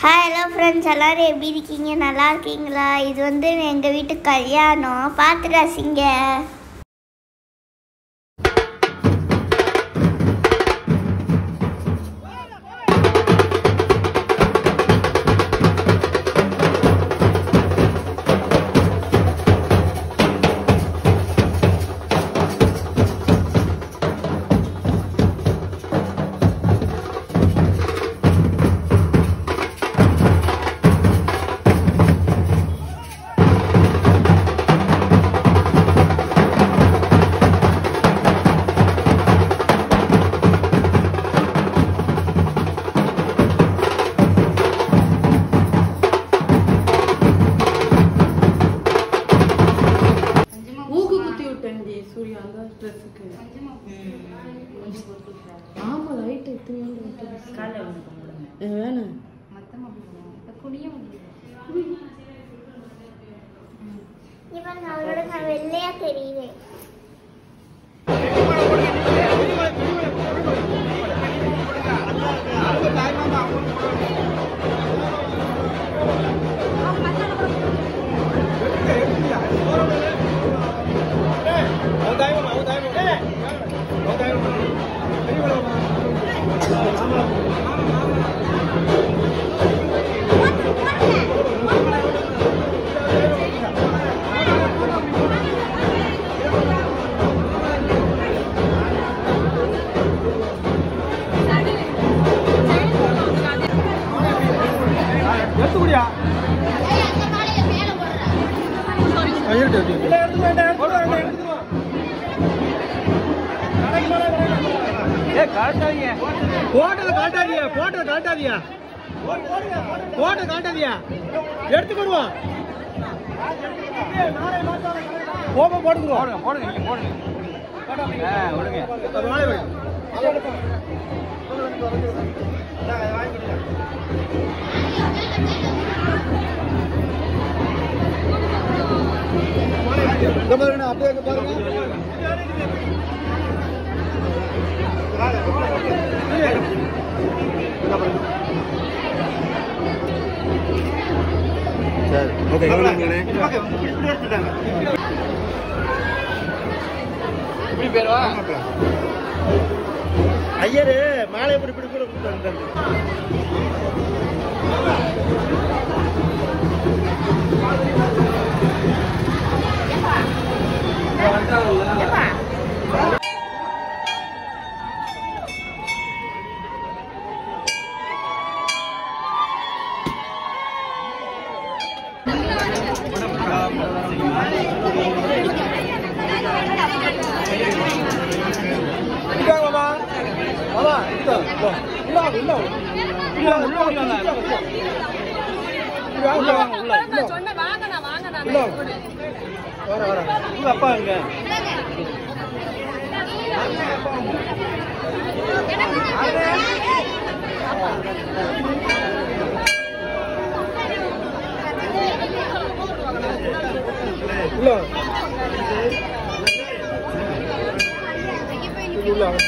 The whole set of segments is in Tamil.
ஹாய் ஹலோ ஃப்ரெண்ட்ஸ் எல்லாரும் எப்படி இருக்கீங்க நல்லா இருக்கீங்களா இது வந்து எங்கள் வீட்டு கல்யாணம் பார்த்து ரசிங்க ஊக்கு குத்தி விட்டேன் டி சூர்யா அந்த ட்ரெஸ்ஸுக்கு ஆமா லைட் எத்தனை வேணும் இவன் அவரோட நான் வெள்ளையா தெரியுது போட்டோல காட்டாதியா போட்டோ காட்டாதியா போட்டோ காட்டாதியா எடுத்து போடுவோம் போப்போ போடுங்க போடுங்க நீங்க போடுங்க விடுங்க இந்த பாருங்க அப்படியே இங்க பாருங்க சரி ஓகே இப்படி பேருவா ஐயரு மாலை இப்படி இப்படி கூட கொடுத்தாரு இந்தாங்க மாமா மாமா இதோ இதோ உள்ள வாங்க, உள்ள வாங்க. உள்ள வாங்க, உள்ள வாங்க, உள்ள வாங்க. உள்ள வாங்க, உள்ள வாங்க, உள்ள வாங்க. உள்ள வாங்க. வர, வர. உங்க அப்பா எங்க உள்ள வாங்க. உள்ள வாங்க.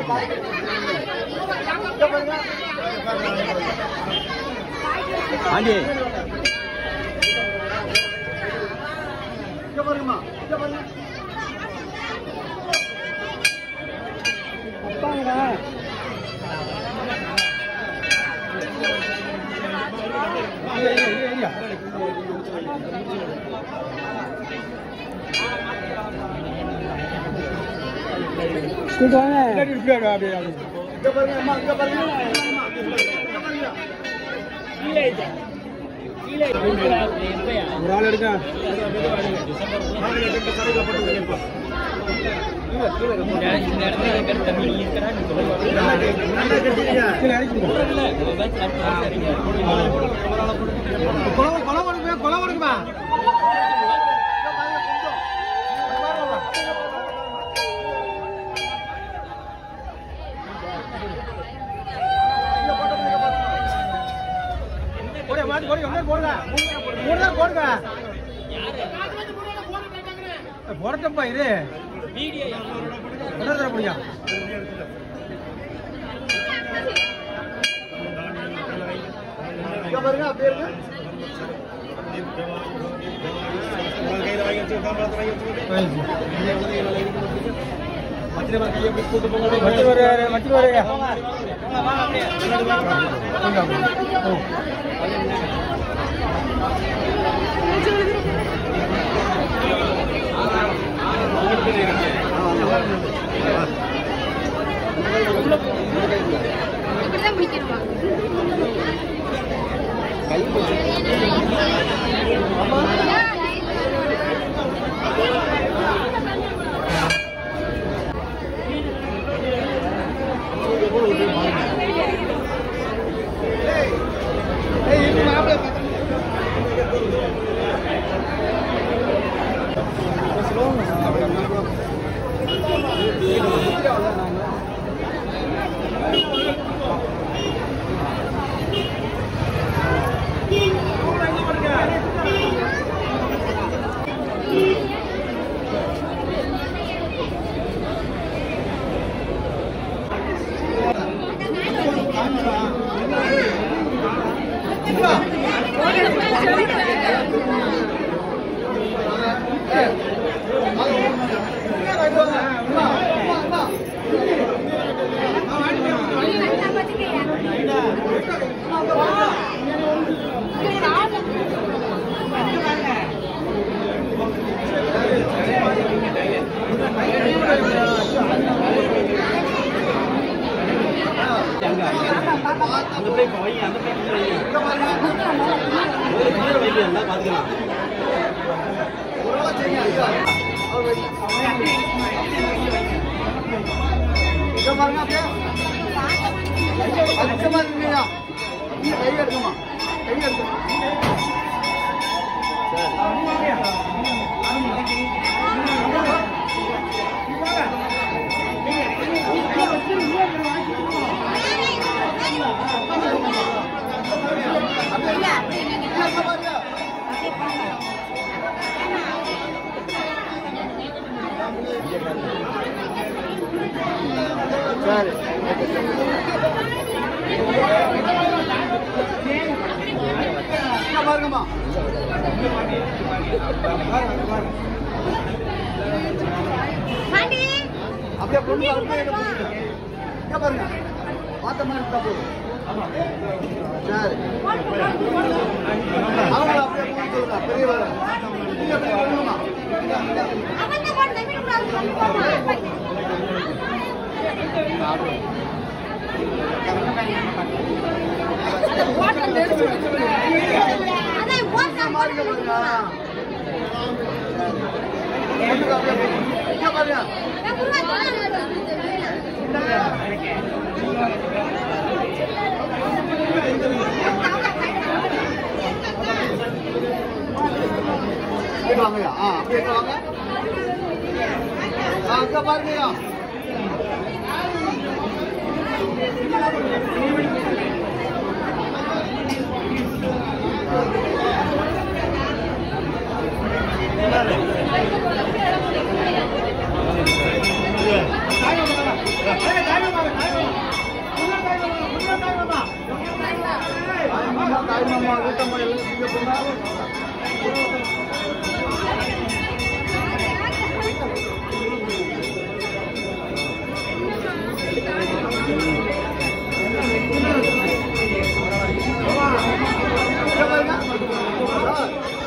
ஆண்டி இங்க பாருங்கம்மா இங்க பாருங்க அப்பாங்கடா இங்க பாருங்க அம்மா இங்க பாருங்க அம்மா, இங்க பாருங்க ஒரு ஆள் எடுக்க கொலை கொலை கொடுக்குமா கொலை கொடுக்குமா போடுங்க மாட்டி போடுங்க இன்னொரு போடுங்க மூணு தான் போடுங்க போடட்டப்பா இரு இன்னொரு தடவை பிடிக்கும் பாருங்க அப்படியே இருக்கு மச்சி வர மச்சி வரேங்க இப்படிதான் பிடிக்கணுமா இங்க பாருங்க அப்படியே அதிகமா இருக்குங்கய்யா நீங்க கை எடுக்கமா கை எடுக்கமா சரி இங்க பாருங்கம்மா அப்படியே பொண்ணு அப்படியே இங்க போட்டுட்டு. இங்க பாருங்க பார்த்த மாதிரி இருந்தா போதும் சரி அவங்கள அப்படியே போட்டு சொல்லுங்க பெரிய வேலை நீங்க அப்படியே பண்ணுங்கம்மா மாறிக்க போடுங்க பொண்ணுக்கு அப்படியே போட்டு. இங்க பாருங்க அப்படியே வாங்கய்யா ஆ அப்படியே இங்க வாங்க ஆ அங்க பாருங்கய்யா ஏய், தாய் மாமா. தாய் மாமா வீட்டம்மா எல்லாம் இங்கே போங்க இங்கே பாருங்க. ஆ.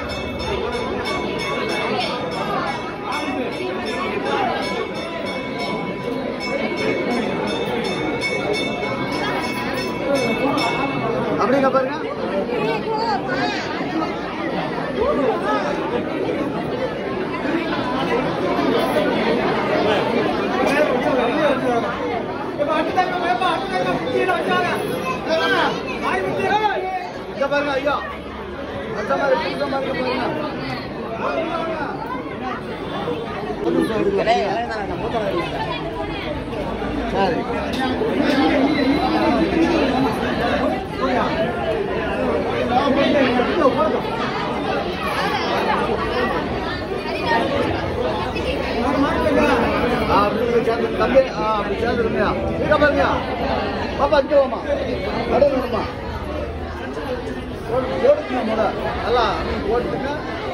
அப்படிங்க பாருங்க இங்க பாருங்க ஐயா அந்த மாதிரி இந்த மாதிரி பாருங்க ஒரு நிமிஷம் இருங்க. சரி ஆ, அப்படி சேர்ந்து தம்பி ஆ அப்படி சேர்ந்துருங்க இங்க பாருங்க பாப்பா இங்க வாமா கடல் வருமா ஓடுங்க முட நல்லா ஓடுங்க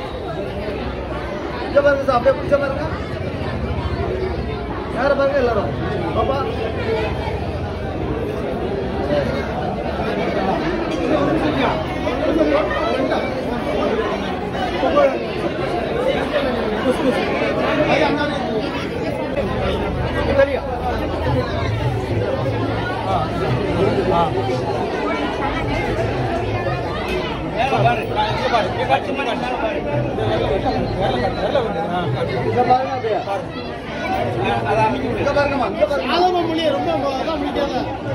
இங்க பாருங்க சார் அப்படியே பிடிச்ச பாருங்க நேர பாருங்க எல்லாரும் பாப்பா தெரியும் இங்க பாருங்க அப்படியே இங்க பாருங்கம்மா இங்க பாருங்க ஆதம மொழியை ரொம்ப அதான் முடிக்காத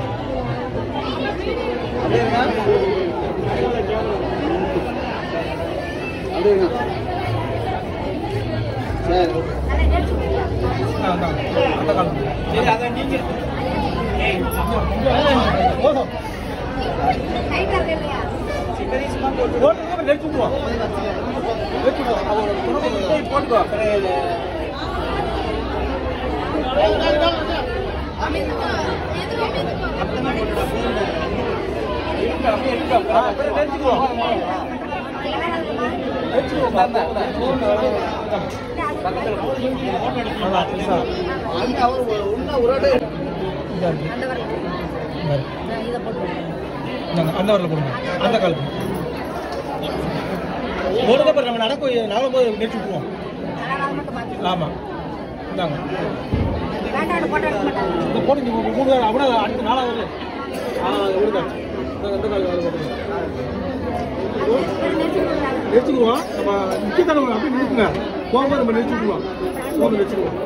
அப்படியேங்க அப்படியேங்க சரி போதும் போட்டுக்கோ அங்க அவர் உன்ன உருவாட்டே அந்த வரல போடுங்க அந்த கால் போடுங்க பாரு நம்ம நடக்கும் நாளும் போது நெச்சு விட்டுருவோம் ஆமா இந்தாங்க இந்த போடுங்க மூ- மூணு கால் அப்படின்னா அடுத்த நாலாவது ஆ விடுங்க இந்த இந்த கால் அது போட்டுங்க நெரிச்சுக்குவோம் நம்ம நிச்சயத்தனம் அப்படியே நிறுத்துங்க போகும்போது நம்ம நெரிச்சுக்குவோம் போட்டு வச்சுக்குவோம்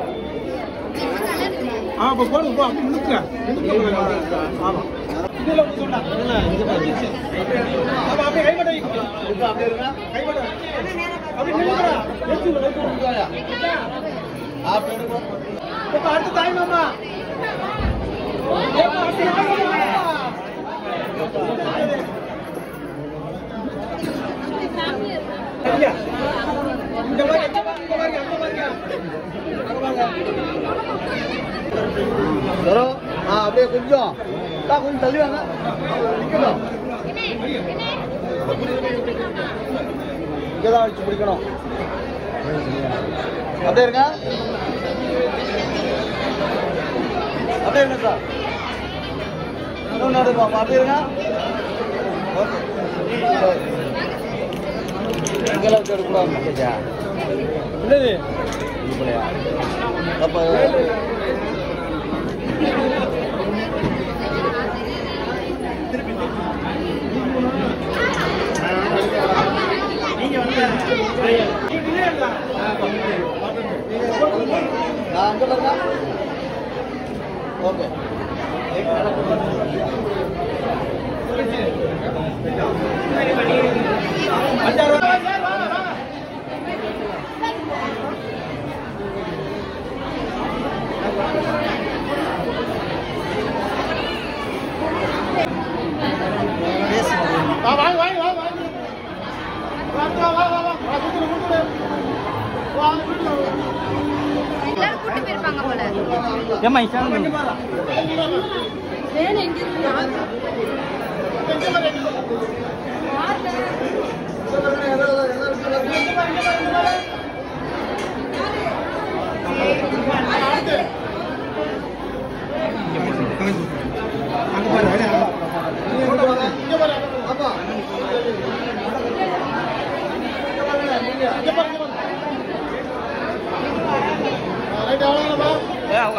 ஆ இப்போ போடுங்க போ அப்படி நிறுத்துங்க நிறுத்துங்க ஆமாம் இதில் ஒன்று சொன்னாங்க இது பாருங்க ஆமாம் அப்படியே கைமட்டை இப்ப அப்படியே இருங்க கைமட்டை அப்படி நிறுத்துங்க நெரிச்சுக்குவோம் நெரிச்சுக்குவோம் அப்படி எடுங்க இப்ப அடுத்து தாய் மாமா இப்ப அடுத்து தாய் மாமா. ஐயா, இந்த மாதிரி, இந்த மாதிரி, இந்த மாதிரி, அந்த மாதிரியா? அங்க வாங்க. வரும் ஆ அப்படியே கொஞ்சம் தா, கொஞ்சம் தள்ளி வாங்க நிக்கணும் இங்கதான் வச்சு பிடிக்கணும் அப்படியே இருங்க அப்படியே இருங்க சார் இன்னும் நடு பாப்பா அப்படியே இருங்க ஓகே இங்கெல்லாம் வச்சு எடுக்கூடாது என்னது அப்போ நான் அங்கே பாருங்க ஓகே அஞ்சாறு ரூபா. வா, வாங்க, வாங்க, வாங்க, வாங்க. வா, வா, வா, வா, வா. வா, கூப்பிடு, கூப்பிடு. வா, கூப்பிடு. எல்லாரும் கூட்டு போயிருப்பாங்க போல ஏம்மா, இங்க பாரு. வேணும் எங்க இருக்கு இங்க பாரு.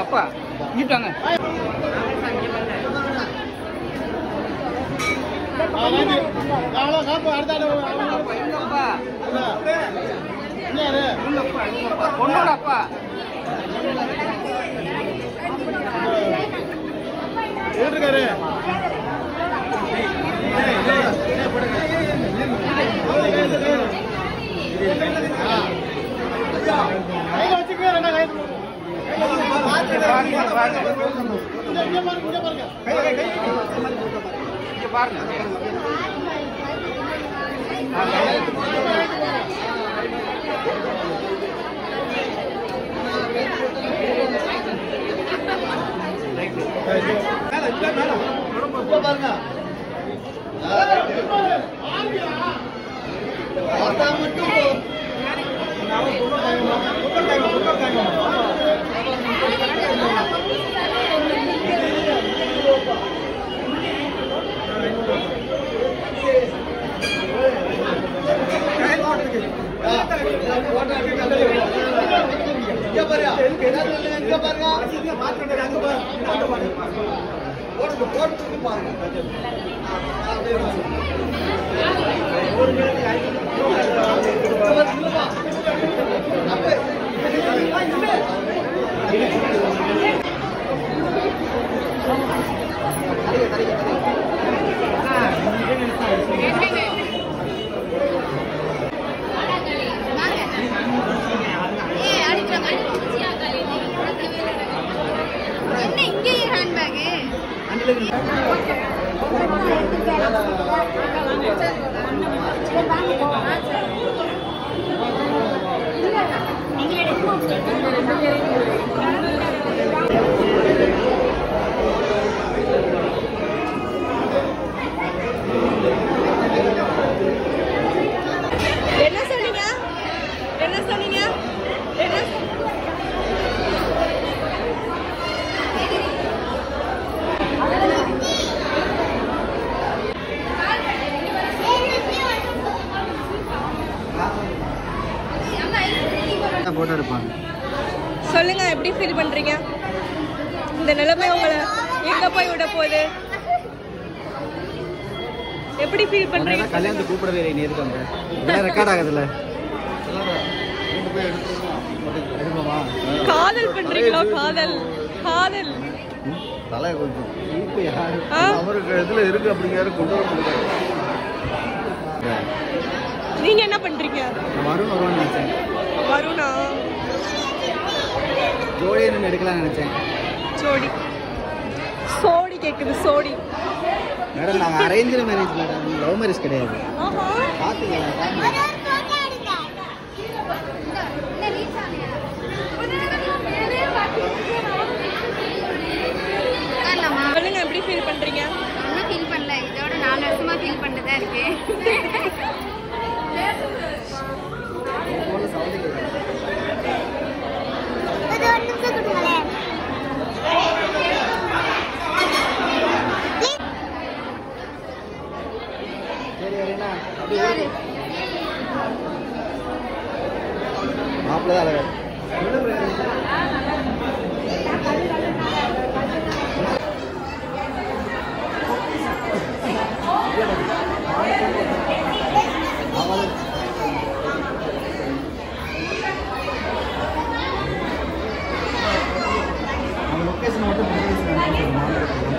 அப்பா இங்கிட்டாங்க எங்கப்பா பொண்ணோட அப்பா இருக்காரு இங்க பாருங்க பாருங்க பார்த்தா மட்டும் இங்க பாருங்க இங்க பாருங்க போட்டு போட்டு பாருங்க ஏய், அடிக்கிற மாதிரி. என்ன இங்கேயே ஹேண்ட்பேக்கு என்ன சொன்னீங்க என்ன சொன்னீங்க என்ன போட்டோ எடுப்பாங்க சொல்லுங்க எப்படி ஃபீல் பண்றீங்க இந்த நிலைமை உங்களை எங்க போய் விட போகுது எப்படி ஃபீல் பண்றீங்க கல்யாணத்துக்கு கூப்பிடவே இல்லை நீ எதுக்கு வந்த இதெல்லாம் ரெக்கார்ட் ஆகுதுல்ல எடுப்போமா காதல் பண்றீங்களா காதல் காதல் தலை கொஞ்சம் இப்போ யாரு ஆ? அவருக்கு இதுல இருக்கு அப்படிங்கிறாரு கொண்டு வர முடியாது நீங்க என்ன பண்றீங்க வரும் வருவான்னு நினைச்சேன் வருணா ஜோடியே நின்று எடுக்கலாம்னு நினைச்சேன் சோடி சோடி கேக்குது சோடி மேடம் நாங்கள் arrange marriage madam love marriage கிடையாது ஆஹா பார்த்துக்கலாம் உட்காரலாமா சொல்லுங்க எப்படி ஃபீல் பண்றீங்க ஒன்றும் ஃபீல் பண்ணல இதோட நாலு வருஷமா ஃபீல் பண்ணிட்டு தான் இருக்கு ஒரு ஒரு நிமிஷம் கொடுங்களேன் சரி வரீங்களா மாப்பிள்ளை தான் அழகா அவங்க லொக்கேஷன் மட்டும்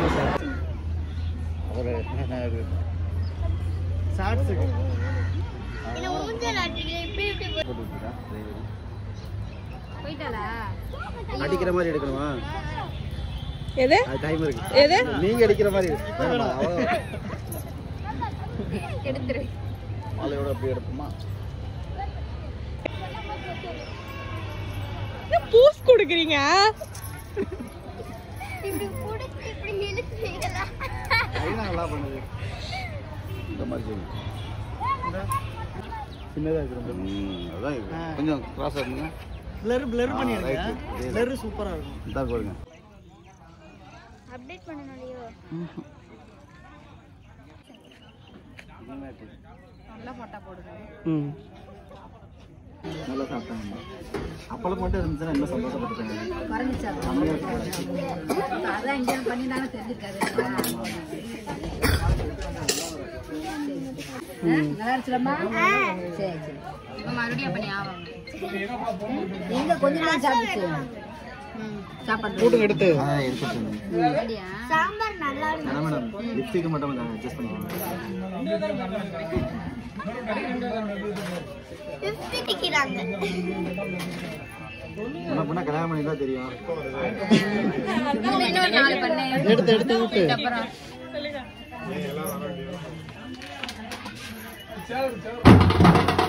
அவர் ஷார்ட்ஸுக்கு என்ன ஊஞ்சல் ஆட்டுறீங்க இப்படி இப்படி போயிட்டாளா அடிக்கிற மாதிரி எடுக்கணுமா எது அது டைம் இருக்கு எது நீங்க அடிக்கிற மாதிரி வேணாமா? அவ்வளவு எடுத்துரு மாலையோட அப்படி எடுப்போமா பூஸ் கொடுக்குறீங்க இப்படி புடிச்சு இப்படி இழுக்கிறீங்களா ஐநா நல்லா பண்ணுது இந்த மாதிரி செய்யும் சின்னதாக இருக்கிற அதான் கொஞ்சம் கிராஸ் ஆகுங்க பிளர் பிளர் ஆ, பண்ணிடுங்க right. இதே தான். பிளர் சூப்பரா இருக்கும் இதான் பாருங்க அப்டேட் பண்ணணும்லையோ நல்லா போட்டா போடுங்க ம் நல்லா சாப்பிட்டாங்க அப்பளுக்கு மட்டும் இருந்துச்சுன்னா இன்னும் சந்தோஷப்பட்டுட்டாங்க அதான் இங்கே பண்ணி தானே தெரிஞ்சிருக்காது நல்லா இருச்சுலம்மா சரி சரி இப்போ மறுபடியும் பண்ணி ஆவாங்க எங்க கொஞ்சம் தான் சாப்பிட்டு சாப்பாடு கூட்டுங்க எடுத்து ஆ இருக்கட்டும் அப்படியா சாம்பார் நல்லா என்ன மேடம் லிப்ஸ்டிக் மட்டும் கொஞ்சம் அட்ஜஸ்ட் பண்ணிக்கோங்க ஃபிஃப்டி டிக்கிறாங்க என்ன பண்ணா கல்யாணம் பண்ணி தான் தெரியும் இன்னும் இன்னொரு நாலு பண்ணு எடுத்து எடுத்து விட்டு அப்புறம் சொல்லுங்க